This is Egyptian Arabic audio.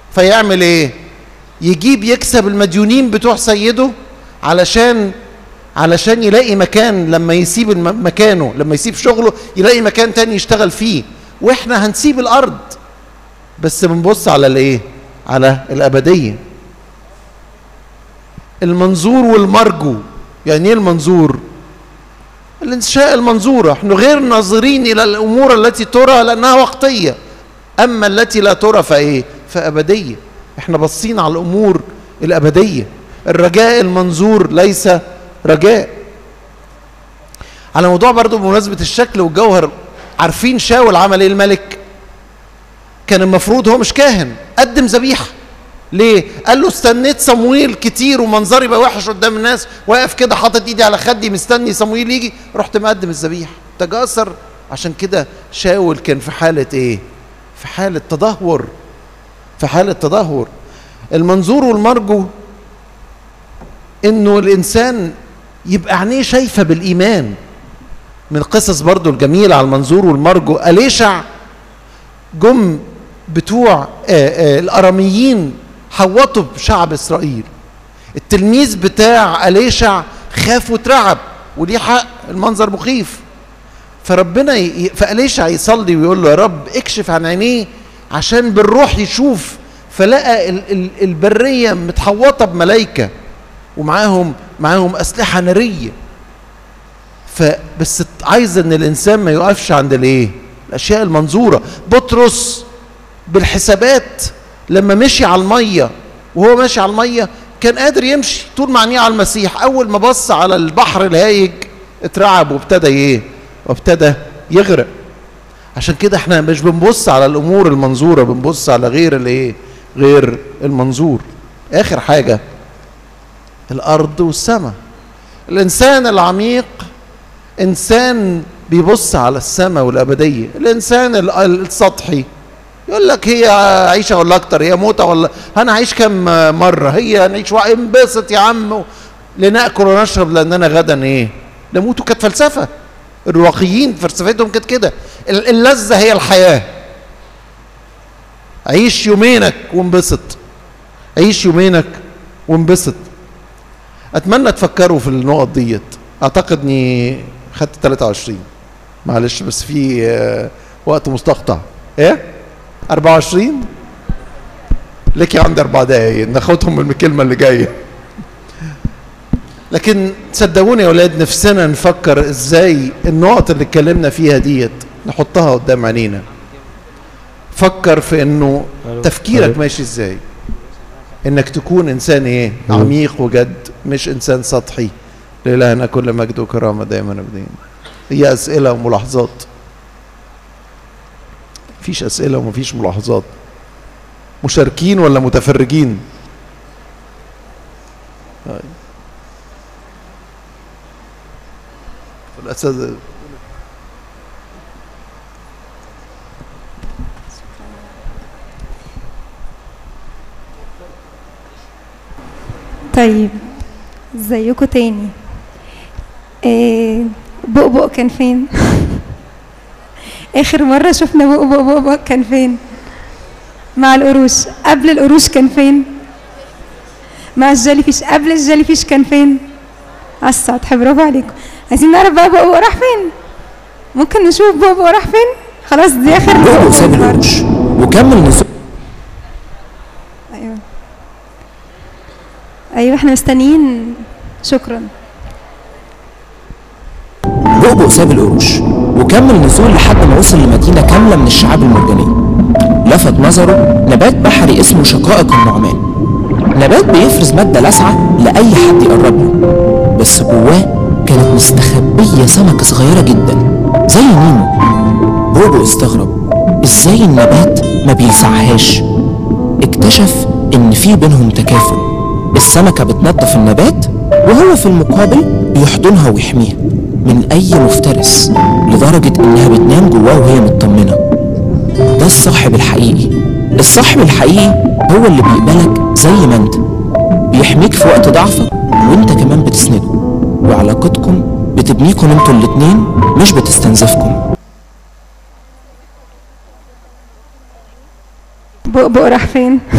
فيعمل ايه يجيب يكسب المديونين بتوع سيده علشان علشان يلاقي مكان لما يسيب الم- مكانه لما يسيب شغله يلاقي مكان تاني يشتغل فيه واحنا هنسيب الارض بس بنبص على الايه على الابديه المنظور والمرجو يعني ايه المنظور الانشاء المنظوره احنا غير ناظرين الى الامور التي ترى لانها وقتيه اما التي لا ترى فايه فابديه احنا باصين على الامور الابديه الرجاء المنظور ليس رجاء على موضوع برضو بمناسبه الشكل والجوهر عارفين شاول عمل ايه الملك كان المفروض هو مش كاهن قدم ذبيحه ليه؟ قال له استنيت صمويل كتير ومنظري بقى وحش قدام الناس واقف كده حاطط ايدي على خدي مستني صمويل يجي رحت مقدم الذبيحه تجاسر عشان كده شاول كان في حاله ايه؟ في حاله تدهور في حاله تدهور المنظور والمرجو انه الانسان يبقى عينيه شايفه بالايمان من القصص برضو الجميله على المنظور والمرجو اليشع جم بتوع آه، آه، الاراميين حوطوا بشعب اسرائيل التلميذ بتاع اليشع خاف واترعب وليه حق المنظر مخيف فربنا ي... ي- فاليشع يصلي ويقول له يا رب اكشف عن عينيه عشان بالروح يشوف فلقى ال... ال... البريه متحوطه بملائكه ومعاهم معاهم اسلحه ناريه فبس عايز ان الانسان ما يقفش عند الايه الاشياء المنظوره بطرس بالحسابات لما مشي على الميه وهو ماشي على الميه كان قادر يمشي طول ما عينيه على المسيح اول ما بص على البحر الهايج اترعب وابتدى ايه وابتدى يغرق عشان كده احنا مش بنبص على الامور المنظوره بنبص على غير الايه غير المنظور اخر حاجه الارض والسماء الانسان العميق انسان بيبص على السماء والابديه الانسان ال- السطحي يقول لك هي عيشه ولا اكتر هي موته ولا انا هعيش كم مره هي نعيش وا- انبسط يا عم لناكل ونشرب لاننا غدا ايه نموت كانت فلسفه الرواقيين فلسفتهم كانت كده ال- اللذه هي الحياه عيش يومينك وانبسط عيش يومينك وانبسط اتمنى تفكروا في النقط ديت اعتقد اني خدت 23 معلش بس في آه، وقت مستقطع ايه 24 لك عندي اربع دقايق ناخدهم من الكلمه اللي جايه لكن صدقوني يا اولاد نفسنا نفكر ازاي النقط اللي اتكلمنا فيها ديت نحطها قدام عينينا فكر في انه تفكيرك ماشي ازاي انك تكون انسان ايه عميق وجد مش انسان سطحي لإلهنا كل مجد وكرامه دائما ابدين هي اسئله وملاحظات مفيش اسئله ومفيش ملاحظات مشاركين ولا متفرجين طيب. الاستاذ طيب ازيكم تاني إيه بؤبؤ كان فين اخر مره شفنا بؤبؤ بؤبؤ كان فين مع القروش قبل القروش كان فين مع الجيليفيش قبل الجيليفيش كان فين على السطح برافو عليكم عايزين نعرف بقى بؤبؤ راح فين ممكن نشوف بؤبؤ راح فين خلاص دي اخر بؤبؤ ساب النهاردة. القروش وكمل نزول ايوه ايوه احنا مستنيين شكرا بؤبؤ ساب القروش وكمل نزول لحد ما وصل لمدينة كاملة من الشعاب المرجانية لفت نظره نبات بحري اسمه شقائق النعمان نبات بيفرز مادة لاسعة لأي حد يقرب له بس جواه كانت مستخبية سمكة صغيرة جدا زي نيمو بوبو استغرب ازاي النبات ما بيلسعهاش اكتشف ان في بينهم تكافل السمكة بتنظف النبات وهو في المقابل بيحضنها ويحميها من اي مفترس لدرجة انها بتنام جواه وهي مطمنة ده الصاحب الحقيقي الصاحب الحقيقي هو اللي بيقبلك زي ما انت بيحميك في وقت ضعفك وانت كمان بتسنده وعلاقتكم بتبنيكم انتوا الاتنين مش بتستنزفكم بؤبؤ راح فين